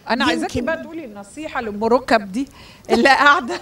انا عايزاكي يمكن- بقى تقولي النصيحه لام ركب دي اللي قاعده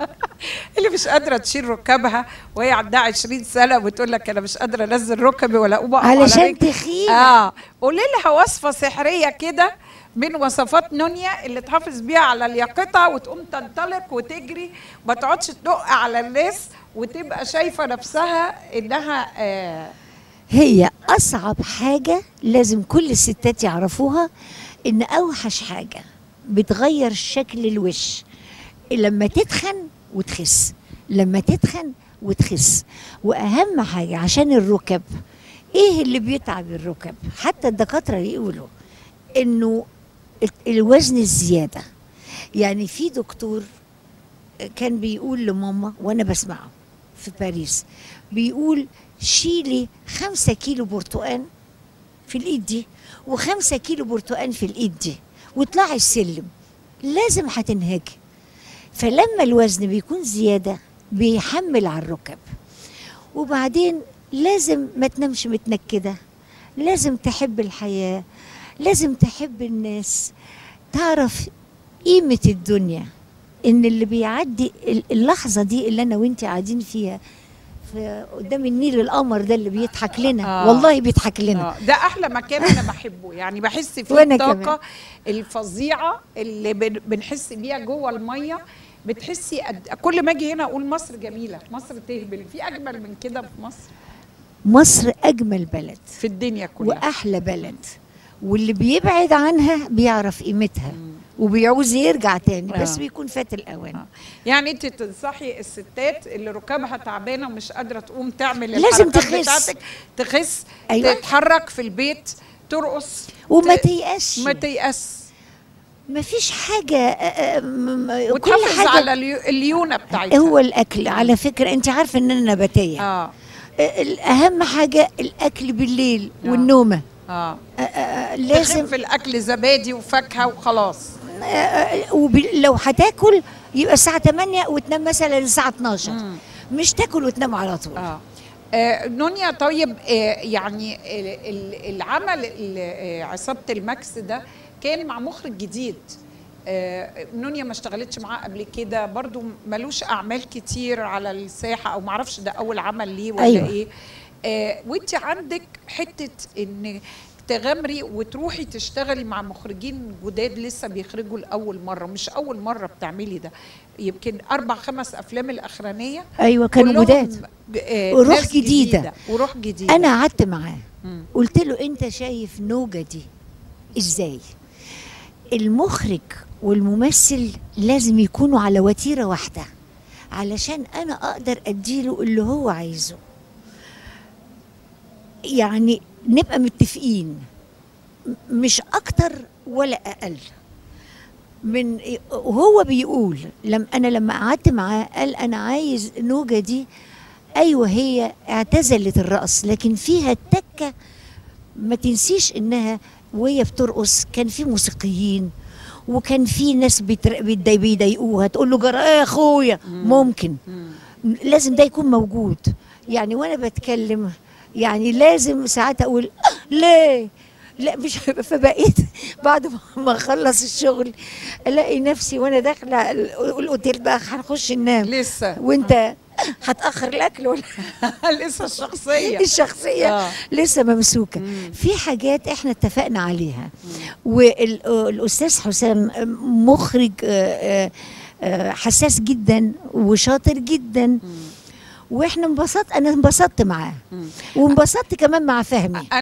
اللي مش قادره تشيل ركبها وهي عندها 20 سنه وبتقول لك انا مش قادره انزل ركبي ولا اقوم أقف على علشان رجلي. تخينة. اه قولي لها وصفه سحريه كده من وصفات نونيا اللي تحافظ بيها على لياقتها وتقوم تنطلق وتجري وما تقعدش تدق على الناس وتبقى شايفه نفسها انها آه هي اصعب حاجه لازم كل الستات يعرفوها ان اوحش حاجه بتغير شكل الوش لما تتخن وتخس لما تتخن وتخس واهم حاجه عشان الركب ايه اللي بيتعب الركب حتى الدكاتره يقولوا انه ال- الوزن الزياده يعني في دكتور كان بيقول لماما وانا بسمعه في باريس بيقول شيلي خمسة كيلو برتقان في الايد دي وخمسة كيلو برتقان في الايد دي واطلعي السلم لازم هتنهكي فلما الوزن بيكون زيادة بيحمل على الركب وبعدين لازم ما تنامش متنكدة لازم تحب الحياة لازم تحب الناس تعرف قيمة الدنيا ان اللي بيعدي ال- اللحظة دي اللي انا وانت قاعدين فيها في قدام النيل القمر ده اللي بيضحك لنا آه. آه. والله بيضحك لنا آه، ده احلى مكان انا بحبه يعني بحس فيه وأنا الطاقه كمان. الفظيعه اللي بن- بنحس بيها جوه الميه بتحسي قد... كل ما اجي هنا اقول مصر جميله مصر تهبل في اجمل من كده في مصر مصر اجمل بلد في الدنيا كلها واحلى بلد واللي بيبعد عنها بيعرف قيمتها وبيعوز يرجع تاني بس آه. بيكون فات الاوان آه. يعني انت تنصحي الستات اللي ركابها تعبانه ومش قادره تقوم تعمل لازم الحركات تخس. بتاعتك تخس أيوة. تتحرك في البيت ترقص وما ت- تيأسش ما تيأس ما فيش حاجه آه، آه، م- م- كل وتحافظ حاجه على اليو- الليونه بتاعتها هو الاكل على فكره انت عارفه ان انا نباتيه اه آه، اهم حاجه الاكل بالليل آه. والنومه اه آه، آه، لازم لازم في الاكل زبادي وفاكهه وخلاص ولو هتاكل يبقى الساعه 8 وتنام مثلا الساعه 12 مم. مش تاكل وتنام على طول اه آه، نونيا طيب آه يعني ال- ال- العمل ال- آه، عصابه الماكس ده كان مع مخرج جديد آه، نونيا ما اشتغلتش معاه قبل كده برضو ملوش اعمال كتير على الساحه او معرفش ده اول عمل ليه ولا أيوة. ايه آه وانت عندك حته ان تغامري وتروحي تشتغلي مع مخرجين جداد لسه بيخرجوا لاول مره مش اول مره بتعملي ده يمكن اربع خمس افلام الاخرانيه ايوه كانوا كلهم جداد آه، وروح ناس جديدة. وروح جديده انا قعدت معاه مم. قلت له انت شايف نوجه دي ازاي المخرج والممثل لازم يكونوا على وتيره واحده علشان انا اقدر اديله اللي هو عايزه يعني نبقى متفقين م- مش اكتر ولا اقل من وهو بيقول لم انا لما قعدت معاه قال انا عايز نوجه دي ايوه هي اعتزلت الرقص لكن فيها التكه ما تنسيش انها وهي بترقص كان في موسيقيين وكان في ناس بيتر- بيتضاي- بيضايقوها تقول له جرى ايه يا اخويا ممكن مم. لازم ده يكون موجود يعني وانا بتكلم يعني لازم ساعات اقول ليه لا مش فبقيت بعد ما اخلص الشغل الاقي نفسي وانا داخله ال- الاوتيل بقى هنخش ننام لسه وانت هتاخر الاكل ولا لسه الشخصيه الشخصيه آه. لسه ممسوكه مم. في حاجات احنا اتفقنا عليها والاستاذ حسام مخرج آه، آه، آه، حساس جدا وشاطر جدا واحنا انبسطت انا انبسطت معاه مم. وانبسطت كمان مع فهمي